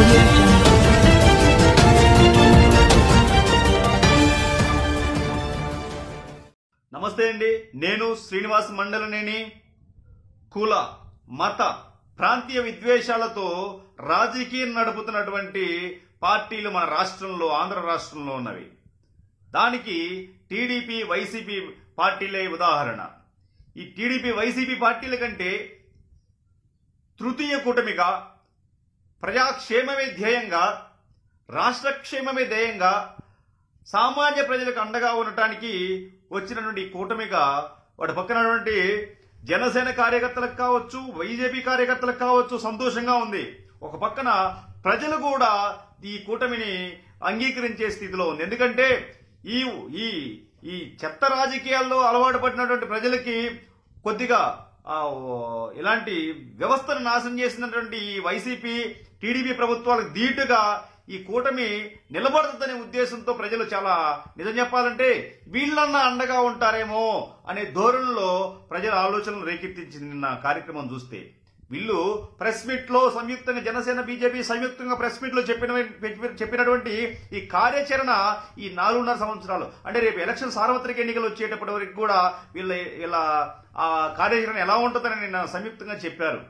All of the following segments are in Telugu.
audio jungle. నమస్తే అండి నేను శ్రీనివాస్ మండలనేని కుల మత ప్రాంతీయ విద్వేషాలతో రాజకీయం నడుపుతున్నటువంటి పార్టీలు మన రాష్ట్రంలో ఆంధ్ర రాష్ట్రంలో ఉన్నవి దానికి టీడీపీ వైసీపీ పార్టీలే ఉదాహరణ ఈ టీడీపీ వైసీపీ పార్టీల కంటే తృతీయ కూటమిగా ప్రజాక్షేమమే ధ్యేయంగా రాష్ట్ర క్షేమమే ధ్యేయంగా సామాన్య ప్రజలకు అండగా ఉండటానికి వచ్చినటువంటి కూటమిగా వాటి పక్కనటువంటి జనసేన కార్యకర్తలకు కావచ్చు బీజేపీ కార్యకర్తలకు కావచ్చు సంతోషంగా ఉంది ఒక పక్కన ప్రజలు కూడా ఈ కూటమిని అంగీకరించే స్థితిలో ఉంది ఎందుకంటే ఈ ఈ ఈ చెత్త రాజకీయాల్లో అలవాటు పడినటువంటి ప్రజలకి కొద్దిగా ఆ, ఓ, ఇలాంటి వ్యవస్థను నాశనం చేసినటువంటి ఈ వైసీపీ టీడీపీ ప్రభుత్వాలకు ధీటుగా ఈ కూటమి నిలబడుతుందనే ఉద్దేశంతో ప్రజలు చాలా నిజం చెప్పాలంటే వీళ్ళన్నా అండగా ఉంటారేమో అనే ధోరణిలో ప్రజల ఆలోచనలు రేకెత్తించింది నిన్న కార్యక్రమం చూస్తే వీళ్ళు ప్రెస్ మీట్ లో సంయుక్తంగా జనసేన బీజేపీ సంయుక్తంగా ప్రెస్ మీట్ లో చెప్పిన చెప్పినటువంటి ఈ కార్యాచరణ ఈ నాలుగున్నర సంవత్సరాలు అంటే రేపు ఎలక్షన్ సార్వత్రిక ఎన్నికలు వచ్చేటప్పటి వరకు కూడా వీళ్ళ ఇలా ఆ కార్యాచరణ ఎలా ఉంటుందని నిన్న సంయుక్తంగా చెప్పారు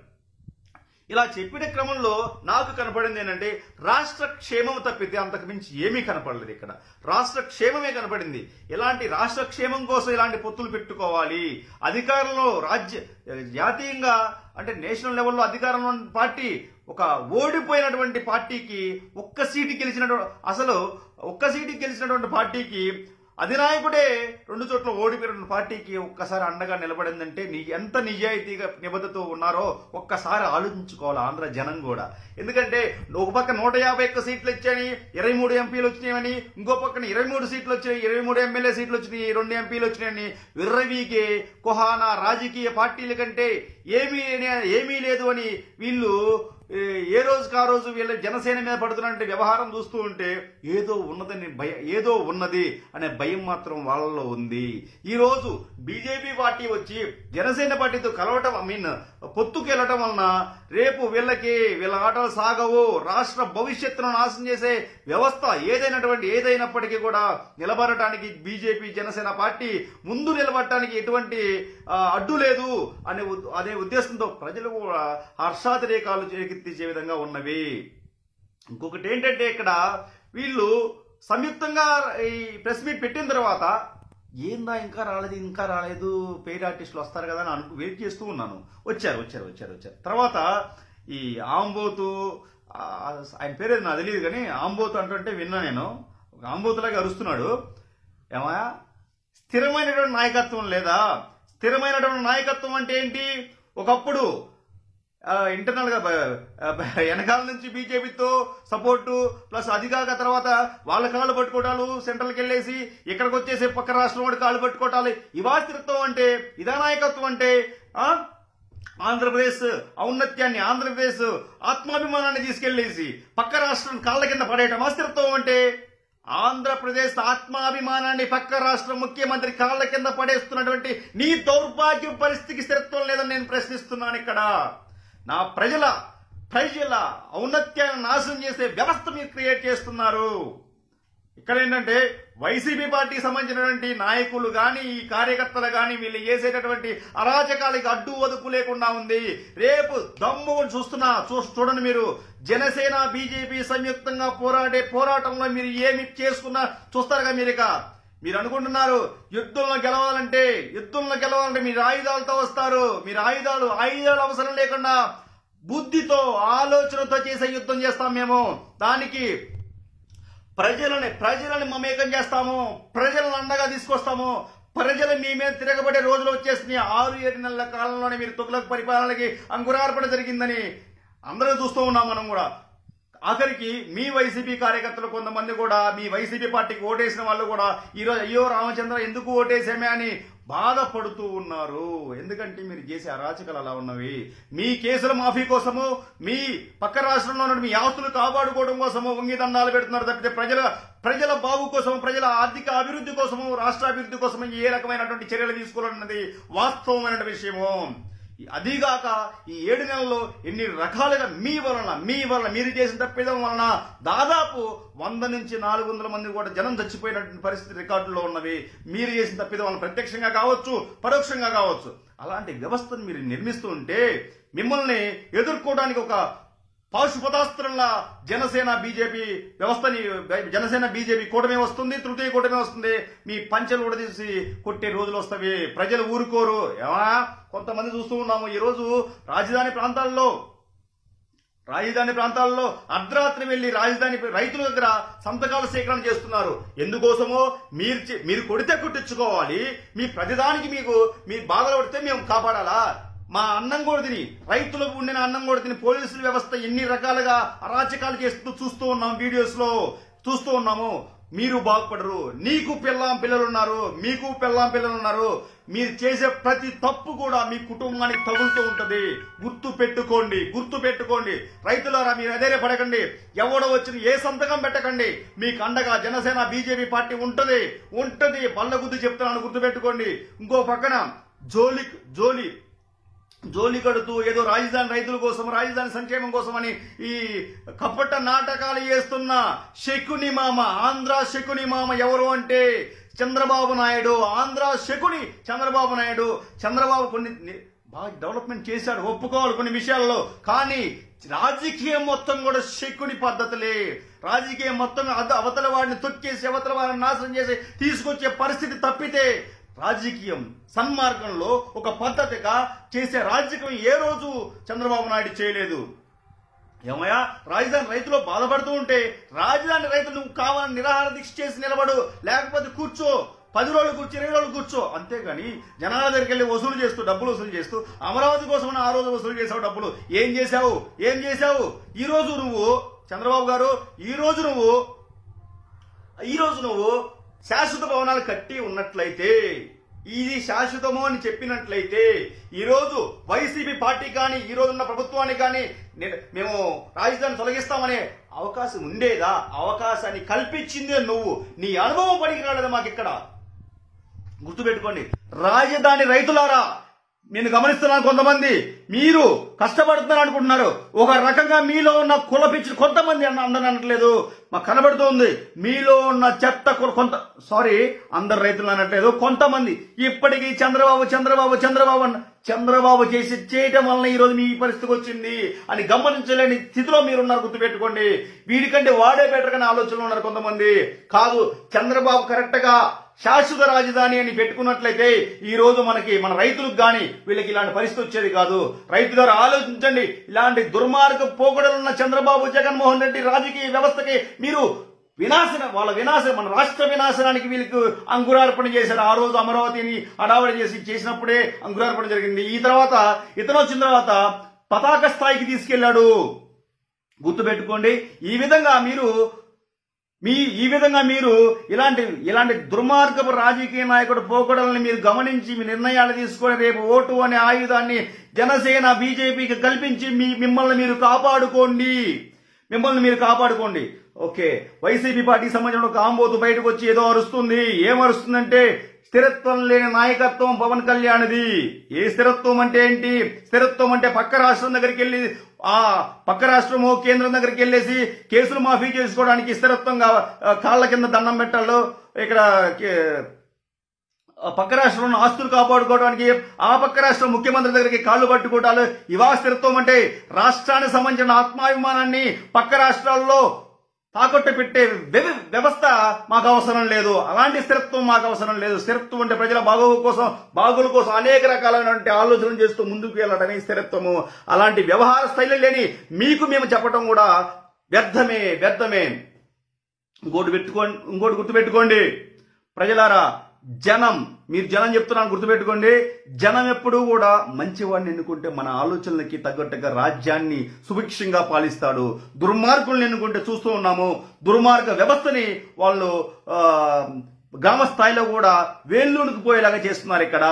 ఇలా చెప్పిన క్రమంలో నాకు కనపడింది ఏంటంటే రాష్ట్ర క్షేమం తప్పితే అంతకు మించి ఏమీ కనపడలేదు ఇక్కడ రాష్ట్ర క్షేమమే కనపడింది ఎలాంటి రాష్ట్ర క్షేమం కోసం ఇలాంటి పొత్తులు పెట్టుకోవాలి అధికారంలో రాజ్య జాతీయంగా అంటే నేషనల్ లెవెల్లో అధికారంలో ఉన్న పార్టీ ఒక ఓడిపోయినటువంటి పార్టీకి ఒక్క సీటు గెలిచినటువంటి అసలు ఒక్క సీటు గెలిచినటువంటి పార్టీకి అధినాయకుడే రెండు చోట్ల ఓడిపోయిన పార్టీకి ఒక్కసారి అండగా నిలబడిందంటే నీ ఎంత నిజాయితీగా నిబద్ధతో ఉన్నారో ఒక్కసారి ఆలోచించుకోవాలి ఆంధ్ర జనం కూడా ఎందుకంటే ఒక పక్క నూట యాభై ఒక్క సీట్లు ఇచ్చాయని ఇరవై మూడు ఎంపీలు వచ్చినాయని ఇంకో పక్కన ఇరవై మూడు సీట్లు వచ్చినాయి ఇరవై మూడు ఎమ్మెల్యే సీట్లు వచ్చినాయి రెండు ఎంపీలు వచ్చినాయని విర్రవీగే కుహానా రాజకీయ పార్టీల కంటే ఏమీ ఏమీ లేదు అని వీళ్ళు ఏ ఏ రోజుకి ఆ రోజు వీళ్ళ జనసేన మీద పడుతున్నటువంటి వ్యవహారం చూస్తూ ఉంటే ఏదో ఉన్నదని భయ ఏదో ఉన్నది అనే భయం మాత్రం వాళ్ళలో ఉంది ఈ రోజు బీజేపీ పార్టీ వచ్చి జనసేన పార్టీతో కలవటం ఐ మీన్ పొత్తుకు వెళ్ళటం వలన రేపు వీళ్ళకి వీళ్ళ ఆటలు సాగవు రాష్ట్ర భవిష్యత్తును నాశనం చేసే వ్యవస్థ ఏదైనటువంటి ఏదైనప్పటికీ కూడా నిలబడటానికి బీజేపీ జనసేన పార్టీ ముందు నిలబడటానికి ఎటువంటి ఆ, అడ్డు లేదు అనే ఉద్- అనే ఉద్దేశంతో ప్రజలు కూడా హర్షాతిరేకాలు చేకెత్తించే విధంగా ఉన్నవి ఇంకొకటి ఏంటంటే ఇక్కడ వీళ్ళు సంయుక్తంగా ఈ ప్రెస్ మీట్ పెట్టిన తర్వాత ఏందా ఇంకా రాలేదు ఇంకా రాలేదు పెయిడ్ ఆర్టిస్టులు వస్తారు కదా అని అనుకు వెయిట్ చేస్తూ ఉన్నాను వచ్చారు వచ్చారు వచ్చారు వచ్చారు తర్వాత ఈ ఆంబోతు ఆ, ఆయన పేరు ఏదో నాకు తెలియదు కానీ ఆంబోతు అంటుంటే విన్నా నేను ఒక ఆంబోతులాగా అరుస్తున్నాడు ఏమయ్యా స్థిరమైనటువంటి నాయకత్వం లేదా స్థిరమైనటువంటి నాయకత్వం అంటే ఏంటి ఒకప్పుడు ఇంటర్నల్ గా బ- బ- వెనకాల నుంచి బీజేపీతో సపోర్టు ప్లస్ అది కాక తర్వాత వాళ్ళ కాళ్ళు పట్టుకోవటాలు సెంట్రల్కి వెళ్ళేసి ఇక్కడికి వచ్చేసి పక్క రాష్ట్రం వాడి కాళ్ళు పట్టుకోవటాలు ఇవా స్థిరత్వం అంటే ఇదా నాయకత్వం అంటే ఆ ఆంధ్రప్రదేశ్ ఔన్నత్యాన్ని ఆంధ్రప్రదేశ్ ఆత్మాభిమానాన్ని తీసుకెళ్లేసి పక్క రాష్ట్రం కాళ్ళ కింద పడేయటం అస్థిరత్వం అంటే ఆంధ్రప్రదేశ్ ఆత్మాభిమానాన్ని పక్క రాష్ట్ర ముఖ్యమంత్రి కాళ్ళ కింద పడేస్తున్నటువంటి నీ దౌర్భాగ్య పరిస్థితికి స్థిరత్వం లేదని నేను ప్రశ్నిస్తున్నాను ఇక్కడ నా ప్రజల ప్రజల ఔన్నత్యాన్ని నాశనం చేసే వ్యవస్థ మీరు క్రియేట్ చేస్తున్నారు ఇక్కడ ఏంటంటే వైసీపీ పార్టీకి సంబంధించినటువంటి నాయకులు గాని ఈ కార్యకర్తలు గాని వీళ్ళు చేసేటటువంటి అరాచకాలకి అడ్డు వదుపు లేకుండా ఉంది రేపు దమ్ము చూస్తున్నా చూ చూడండి మీరు జనసేన బీజేపీ సంయుక్తంగా పోరాడే పోరాటంలో మీరు ఏమి చేసుకున్నా చూస్తారుగా మీరు ఇక మీరు అనుకుంటున్నారు యుద్ధంలో గెలవాలంటే యుద్ధంలో గెలవాలంటే మీరు ఆయుధాలతో వస్తారు మీరు ఆయుధాలు ఆయుధాలు అవసరం లేకుండా బుద్ధితో ఆలోచనతో చేసే యుద్ధం చేస్తాం మేము దానికి ప్రజలని ప్రజలని మమేకం చేస్తాము ప్రజలను అండగా తీసుకొస్తాము ప్రజలు మీ మీద తిరగబడే రోజులు వచ్చేసినాయి ఆరు ఏడు నెలల కాలంలోనే మీరు తుగ్లక్ పరిపాలనకి అంకురార్పణ జరిగిందని అందరూ చూస్తూ ఉన్నాం మనం కూడా ఆఖరికి మీ వైసీపీ కార్యకర్తలు కొంతమంది కూడా మీ వైసీపీ పార్టీకి ఓటేసిన వాళ్ళు కూడా ఈరోజు అయ్యో రామచంద్ర ఎందుకు ఓటేసామే అని బాధపడుతూ ఉన్నారు ఎందుకంటే మీరు చేసే అరాచకాలు అలా ఉన్నవి మీ కేసుల మాఫీ కోసము మీ పక్క రాష్ట్రంలో ఉన్న మీ ఆస్తులు కాపాడుకోవడం కోసము వంగి దండాలు పెడుతున్నారు తప్పితే ప్రజల ప్రజల బాగు కోసం ప్రజల ఆర్థిక అభివృద్ధి కోసము రాష్ట్ర అభివృద్ధి కోసము ఏ రకమైనటువంటి చర్యలు తీసుకోవాలన్నది వాస్తవమైన విషయము అదిగాక ఈ ఏడు నెలల్లో ఎన్ని రకాలుగా మీ వలన మీ వలన మీరు చేసిన తప్పిదం వలన దాదాపు వంద నుంచి నాలుగు వందల మంది కూడా జనం చచ్చిపోయినటువంటి పరిస్థితి రికార్డుల్లో ఉన్నవి మీరు చేసిన తప్పిదం వలన ప్రత్యక్షంగా కావచ్చు పరోక్షంగా కావచ్చు అలాంటి వ్యవస్థను మీరు నిర్మిస్తూ ఉంటే మిమ్మల్ని ఎదుర్కోవడానికి ఒక పాశుపతాస్త్రంలా జనసేన బీజేపీ వ్యవస్థని జనసేన బీజేపీ కూటమి వస్తుంది తృతీయ కూటమి వస్తుంది మీ పంచలు ఉడదీసి కొట్టే రోజులు వస్తాయి ప్రజలు ఊరుకోరు ఏమా కొంతమంది చూస్తూ ఉన్నాము ఈ రోజు రాజధాని ప్రాంతాల్లో రాజధాని ప్రాంతాల్లో అర్ధరాత్రి వెళ్లి రాజధాని రైతుల దగ్గర సంతకాల సేకరణ చేస్తున్నారు ఎందుకోసమో మీరు చే- మీరు కొడితే కొట్టించుకోవాలి మీ ప్రతిదానికి మీకు మీ బాధలు పడితే మేము కాపాడాలా మా అన్నం కూడా తిని రైతులకు ఉండిన అన్నం కూడా తిని పోలీసుల వ్యవస్థ ఎన్ని రకాలుగా అరాచకాలు చేస్తూ చూస్తూ ఉన్నాం వీడియోస్ లో చూస్తూ ఉన్నాము మీరు బాగుపడరు నీకు పిల్లాం పిల్లలు ఉన్నారు మీకు పిల్లాం పిల్లలు ఉన్నారు మీరు చేసే ప్రతి తప్పు కూడా మీ కుటుంబానికి తగులుతూ ఉంటది గుర్తు పెట్టుకోండి గుర్తు పెట్టుకోండి రైతులారా మీరు అదే పడకండి ఎవడో వచ్చిన ఏ సంతకం పెట్టకండి మీకు అండగా జనసేన బీజేపీ పార్టీ ఉంటది ఉంటది బల్ల గుద్దు చెప్తున్నాను గుర్తు పెట్టుకోండి ఇంకో పక్కన జోలి జోలి జోలి కడుతూ ఏదో రాజధాని రైతుల కోసం రాజధాని సంక్షేమం కోసం అని ఈ కపట నాటకాలు చేస్తున్న శకుని మామ ఆంధ్ర శకుని మామ ఎవరు అంటే చంద్రబాబు నాయుడు ఆంధ్ర శకుని చంద్రబాబు నాయుడు చంద్రబాబు కొన్ని ని- బాగా డెవలప్మెంట్ చేశాడు ఒప్పుకోవాలి కొన్ని విషయాల్లో కానీ రాజకీయం మొత్తం కూడా శకుని పద్ధతులే రాజకీయం మొత్తం అద- అవతల వాడిని తొక్కేసి అవతల వాడిని నాశనం చేసి తీసుకొచ్చే పరిస్థితి తప్పితే రాజకీయం సన్మార్గంలో ఒక పద్ధతిగా చేసే రాజకీయం ఏ రోజు చంద్రబాబు నాయుడు చేయలేదు ఏమయ్యా రాజధాని రైతులు బాధపడుతూ ఉంటే రాజధాని రైతులు నువ్వు కావాలని నిరాహార దీక్ష చేసి నిలబడు లేకపోతే కూర్చో పది రోజులు కూర్చో ఇరవై రోజులు కూర్చో అంతేగాని జనాల దగ్గరికి వెళ్ళి వసూలు చేస్తూ డబ్బులు వసూలు చేస్తూ అమరావతి కోసం ఆ రోజు వసూలు చేసావు డబ్బులు ఏం చేశావు ఏం చేశావు ఈ రోజు నువ్వు చంద్రబాబు గారు ఈ రోజు నువ్వు ఈ రోజు నువ్వు శాశ్వత భవనాలు కట్టి ఉన్నట్లయితే ఇది శాశ్వతము అని చెప్పినట్లయితే ఈ రోజు వైసీపీ పార్టీ కానీ ఈ రోజు ఉన్న ప్రభుత్వానికి కానీ నే- మేము రాజధాని తొలగిస్తామనే అవకాశం ఉండేదా అవకాశాన్ని కల్పించిందే నువ్వు నీ అనుభవం పనికి రాలేదు మాకు ఇక్కడ గుర్తుపెట్టుకోండి రాజధాని రైతులారా నేను గమనిస్తున్నాను కొంతమంది మీరు కష్టపడుతున్నారు అనుకుంటున్నారు ఒక రకంగా మీలో ఉన్న కుల పిచ్చి కొంతమంది అన్న అందరూ అనట్లేదు మాకు కనబడుతోంది మీలో ఉన్న చెత్త కుల- కొంత సారీ అందరు రైతులు అనట్లేదు కొంతమంది ఇప్పటికీ చంద్రబాబు చంద్రబాబు చంద్రబాబు అన్న చంద్రబాబు చేసి చేయటం వలన ఈ రోజు మీ ఈ పరిస్థితికి వచ్చింది అని గమనించలేని స్థితిలో మీరున్నారు గుర్తుపెట్టుకోండి వీడికంటే వాడే బెటర్ కానీ ఆలోచనలో ఉన్నారు కొంతమంది కాదు చంద్రబాబు కరెక్ట్ గా శాశ్వత రాజధాని అని పెట్టుకున్నట్లయితే ఈ రోజు మనకి మన రైతులకు గాని వీళ్ళకి ఇలాంటి పరిస్థితి వచ్చేది కాదు రైతు ద్వారా ఆలోచించండి ఇలాంటి దుర్మార్గ పోకడలున్న చంద్రబాబు జగన్మోహన్ రెడ్డి రాజకీయ వ్యవస్థకి మీరు వినాశనం వాళ్ళ వినాశనం మన రాష్ట్ర వినాశనానికి వీళ్ళకి అంకురార్పణ చేశారు ఆ రోజు అమరావతిని హడావడి చేసి చేసినప్పుడే అంకురార్పణ జరిగింది ఈ తర్వాత ఇతను వచ్చిన తర్వాత పతాక స్థాయికి తీసుకెళ్లాడు గుర్తుపెట్టుకోండి ఈ విధంగా మీరు మీ ఈ విధంగా మీరు ఇలాంటి ఇలాంటి దుర్మార్గపు రాజకీయ నాయకుడు పోకడల్ని మీరు గమనించి మీ నిర్ణయాలు తీసుకొని రేపు ఓటు అనే ఆయుధాన్ని జనసేన బీజేపీకి కల్పించి మీ మిమ్మల్ని మీరు కాపాడుకోండి మిమ్మల్ని మీరు కాపాడుకోండి ఓకే వైసీపీ పార్టీకి సంబంధించిన ఒక ఆంబోతు బయటకు వచ్చి ఏదో అరుస్తుంది ఏం అరుస్తుందంటే స్థిరత్వం లేని నాయకత్వం పవన్ కళ్యాణ్ది ఏ స్థిరత్వం అంటే ఏంటి స్థిరత్వం అంటే పక్క రాష్ట్రం దగ్గరికి వెళ్ళి ఆ పక్క రాష్ట్రము కేంద్రం దగ్గరికి వెళ్ళేసి కేసులు మాఫీ చేసుకోవడానికి స్థిరత్వంగా ఆ, కాళ్ళ కింద దండం పెట్టాలో ఇక్కడ కే- ఆ పక్క రాష్ట్రంలో ఆస్తులు కాపాడుకోవడానికి ఆ పక్క రాష్ట్రం ముఖ్యమంత్రి దగ్గరికి కాళ్ళు పట్టుకోవటాలు ఇవా స్థిరత్వం అంటే రాష్ట్రానికి సంబంధించిన ఆత్మాభిమానాన్ని పక్క రాష్ట్రాల్లో తాకట్టు పెట్టే వ్య- వ్యవస్థ మాకు అవసరం లేదు అలాంటి స్థిరత్వం మాకు అవసరం లేదు స్థిరత్వం అంటే ప్రజల బాగోగు కోసం బాగుల కోసం అనేక రకాలైనటువంటి ఆలోచనలు చేస్తూ ముందుకు వెళ్ళడమే స్థిరత్వము అలాంటి వ్యవహార శైలి లేని మీకు మేము చెప్పటం కూడా వ్యర్థమే వ్యర్థమే ఇంకోటి పెట్టుకోండి ఇంకోటి గుర్తుపెట్టుకోండి ప్రజలారా జనం మీరు జనం చెప్తున్నాను గుర్తుపెట్టుకోండి జనం ఎప్పుడూ కూడా మంచివాడిని ఎన్నుకుంటే మన ఆలోచనలకి తగ్గట్టుగా రాజ్యాన్ని సుభిక్షంగా పాలిస్తాడు దుర్మార్గుల్ని ఎన్నుకుంటే చూస్తూ ఉన్నాము దుర్మార్గ వ్యవస్థని వాళ్ళు ఆ, గ్రామ స్థాయిలో కూడా వేళ్ళూనికి పోయేలాగా చేస్తున్నారు ఇక్కడ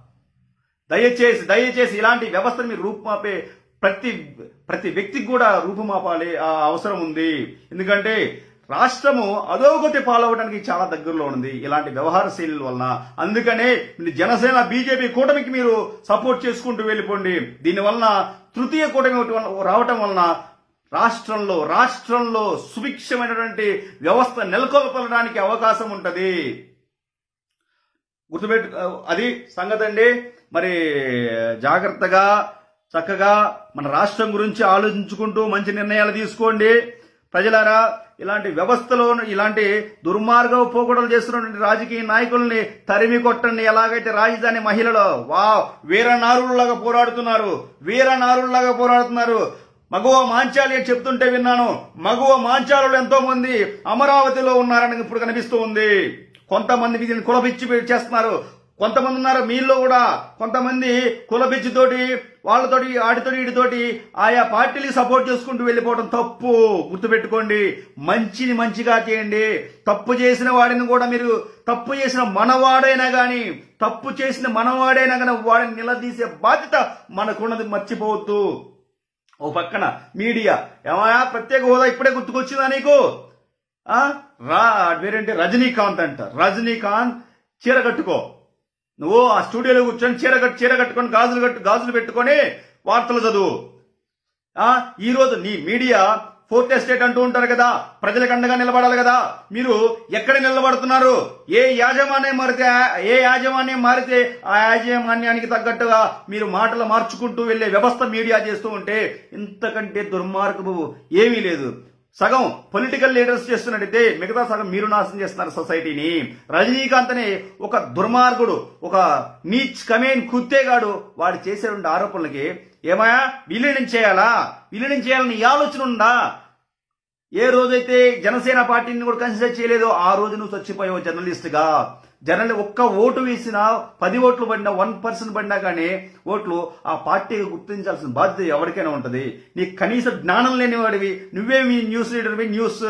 దయచేసి దయచేసి ఇలాంటి వ్యవస్థను మీరు రూపుమాపే ప్రతి ప్రతి వ్యక్తికి కూడా రూపుమాపాలి ఆ అవసరం ఉంది ఎందుకంటే రాష్ట్రము అధోగతి పాలవడానికి చాలా దగ్గరలో ఉంది ఇలాంటి వ్యవహార శైలుల వలన అందుకనే మీరు జనసేన బీజేపీ కూటమికి మీరు సపోర్ట్ చేసుకుంటూ వెళ్ళిపోండి దీని వలన తృతీయ కూటమి ఒకటి వలన- రావటం వలన రాష్ట్రంలో రాష్ట్రంలో సుభిక్షమైనటువంటి వ్యవస్థ నెలకొల్పడానికి అవకాశం ఉంటది గుర్తుపెట్టు అది సంగతి అండి మరి జాగ్రత్తగా చక్కగా మన రాష్ట్రం గురించి ఆలోచించుకుంటూ మంచి నిర్ణయాలు తీసుకోండి ప్రజలారా ఇలాంటి వ్యవస్థలో ఇలాంటి దుర్మార్గ పోగొడలు చేస్తున్నటువంటి రాజకీయ నాయకుల్ని తరిమి కొట్టండి ఎలాగైతే రాజధాని మహిళలు వా వీరనారుల్లాగా పోరాడుతున్నారు వీరనారుల్లాగా పోరాడుతున్నారు మగువ మాంచాలి అని చెప్తుంటే విన్నాను మగువ మాంచాలు ఎంతో మంది అమరావతిలో ఉన్నారని ఇప్పుడు కనిపిస్తూ ఉంది కొంతమంది దీన్ని కులపిచ్చి చేస్తున్నారు కొంతమంది ఉన్నారు మీల్లో కూడా కొంతమంది కులపిచ్చితోటి వాళ్ళతోటి ఆడితోటి వీటితోటి ఆయా పార్టీలు సపోర్ట్ చేసుకుంటూ వెళ్ళిపోవడం తప్పు గుర్తుపెట్టుకోండి మంచిని మంచిగా చేయండి తప్పు చేసిన వాడిని కూడా మీరు తప్పు చేసిన మనవాడైనా గాని తప్పు చేసిన మనవాడైనా గాని వాడిని నిలదీసే బాధ్యత మనకున్నది మర్చిపోవద్దు ఓ పక్కన మీడియా ఏమయ్యా ప్రత్యేక హోదా ఇప్పుడే గుర్తుకొచ్చిందా నీకు ఆ రా పేరేంటి రజనీకాంత్ అంట రజనీకాంత్ చీర కట్టుకో నువ్వు ఆ స్టూడియోలో కూర్చొని చీర కట్టు చీర కట్టుకొని గాజులు కట్టు గాజులు పెట్టుకొని వార్తలు చదువు ఆ ఈ రోజు నీ మీడియా ఫోర్త్ ఎస్టేట్ అంటూ ఉంటారు కదా ప్రజలకు అండగా నిలబడాలి కదా మీరు ఎక్కడ నిలబడుతున్నారు ఏ యాజమాన్యం మారితే ఆ- ఏ యాజమాన్యం మారితే ఆ యాజమాన్యానికి తగ్గట్టుగా మీరు మాటలు మార్చుకుంటూ వెళ్లే వ్యవస్థ మీడియా చేస్తూ ఉంటే ఇంతకంటే దుర్మార్గము ఏమీ లేదు సగం పొలిటికల్ లీడర్స్ చేస్తున్నట్టయితే మిగతా సగం మీరు నాశనం చేస్తున్నారు సొసైటీని రజనీకాంత్ అనే ఒక దుర్మార్గుడు ఒక నీచ్ కమేన్ కుత్తేగాడు వాడు చేసేటువంటి ఆరోపణలకి ఏమయ్యా విలీనం చేయాలా విలీనం చేయాలని ఈ ఆలోచన ఉందా ఏ రోజైతే జనసేన పార్టీని కూడా కన్సిడర్ చేయలేదో ఆ రోజు నువ్వు చచ్చిపోయావు జర్నలిస్ట్ గా జర్నల్ ఒక్క ఓటు వేసినా పది ఓట్లు పడినా వన్ పర్సెంట్ పడినా కానీ ఓట్లు ఆ పార్టీకి గుర్తించాల్సిన బాధ్యత ఎవరికైనా ఉంటది నీకు కనీస జ్ఞానం లేని వాడివి నువ్వేమి న్యూస్ రీడర్వి న్యూస్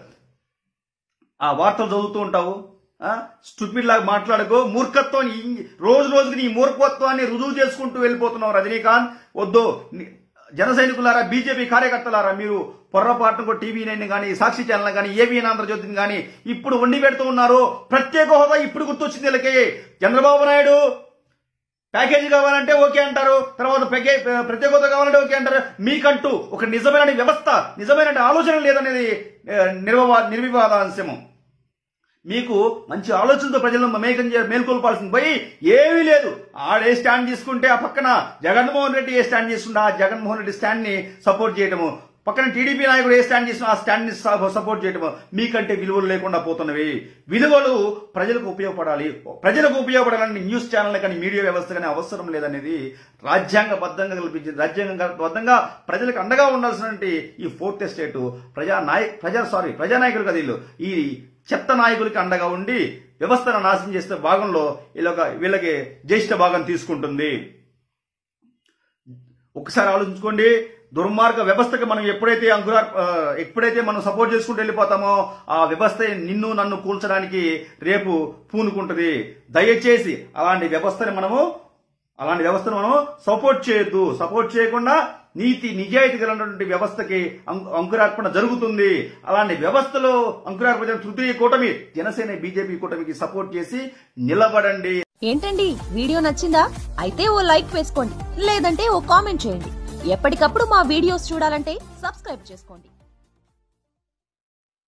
ఆ వార్తలు చదువుతూ ఉంటావు స్టూపిడ్ లాగా మాట్లాడుకో మూర్ఖత్వం ఈ- రోజు రోజుకి నీ మూర్ఖత్వాన్ని రుజువు చేసుకుంటూ వెళ్ళిపోతున్నావు రజనీకాంత్ వద్దు ని- జన సైనికులారా బీజేపీ కార్యకర్తలారా మీరు పొర్రపాటుకు టీవీ నైన్ కానీ సాక్షి ఛానల్ కానీ ఏబిఎన్ ఆంధ్రజ్యోతిని కానీ ఇప్పుడు వండి పెడుతూ ఉన్నారు ప్రత్యేక హోదా ఇప్పుడు గుర్తొచ్చింది వీళ్ళకి చంద్రబాబు నాయుడు ప్యాకేజీ కావాలంటే ఓకే అంటారు తర్వాత ప్యాకే- ప్రత్యేక హోదా కావాలంటే ఓకే అంటారు మీకంటూ ఒక నిజమైన వ్యవస్థ నిజమైన ఆలోచన లేదనేది ఆ, నిర్వవా నిర్వివాదాంశము మీకు మంచి ఆలోచనతో ప్రజలను మమేకం చే మేల్కొల్పాల్సింది పోయి ఏమీ లేదు ఆడే స్టాండ్ తీసుకుంటే ఆ పక్కన జగన్మోహన్ రెడ్డి ఏ స్టాండ్ తీసుకుంటే ఆ జగన్మోహన్ రెడ్డి స్టాండ్ ని సపోర్ట్ చేయటము పక్కన టీడీపీ నాయకుడు ఏ స్టాండ్ చేసిన ఆ స్టాండ్ ని స- సపోర్ట్ చేయటము మీకంటే విలువలు లేకుండా పోతున్నవి విలువలు ప్రజలకు ఉపయోగపడాలి ప్రజలకు ఉపయోగపడాలని న్యూస్ ఛానల్ కానీ మీడియా వ్యవస్థ కానీ అవసరం లేదనేది రాజ్యాంగబద్ధంగా కల్పించింది రాజ్యాంగబద్ధంగా ప్రజలకు అండగా ఉండాల్సినటువంటి ఈ ఫోర్త్ ఎస్టేట్ ప్రజా నాయ ప్రజా సారీ ప్రజానాయకులు కదా వీళ్ళు ఈ చెత్త నాయకులకి అండగా ఉండి వ్యవస్థను నాశనం చేసే భాగంలో వీళ్ళొక వీళ్ళకి జ్యేష్ఠ భాగం తీసుకుంటుంది ఒకసారి ఆలోచించుకోండి దుర్మార్గ వ్యవస్థకి మనం ఎప్పుడైతే అంకురా ఆ, ఎప్పుడైతే మనం సపోర్ట్ చేసుకుంటూ వెళ్ళిపోతామో ఆ వ్యవస్థ నిన్ను నన్ను కూల్చడానికి రేపు పూనుకుంటది దయచేసి అలాంటి వ్యవస్థని మనము అలాంటి వ్యవస్థను మనం సపోర్ట్ చేయొద్దు సపోర్ట్ చేయకుండా నీతి నిజాయితీ కలిగినటువంటి వ్యవస్థకి అంకు- అంకురార్పణ జరుగుతుంది అలాంటి వ్యవస్థలో అంకురార్పణ జరిగిన తృతీయ కూటమి జనసేన బీజేపీ కూటమికి సపోర్ట్ చేసి నిలబడండి ఏంటండి వీడియో నచ్చిందా అయితే ఓ లైక్ వేసుకోండి లేదంటే ఓ కామెంట్ చేయండి ఎప్పటికప్పుడు మా వీడియోస్ చూడాలంటే సబ్స్క్రైబ్ చేసుకోండి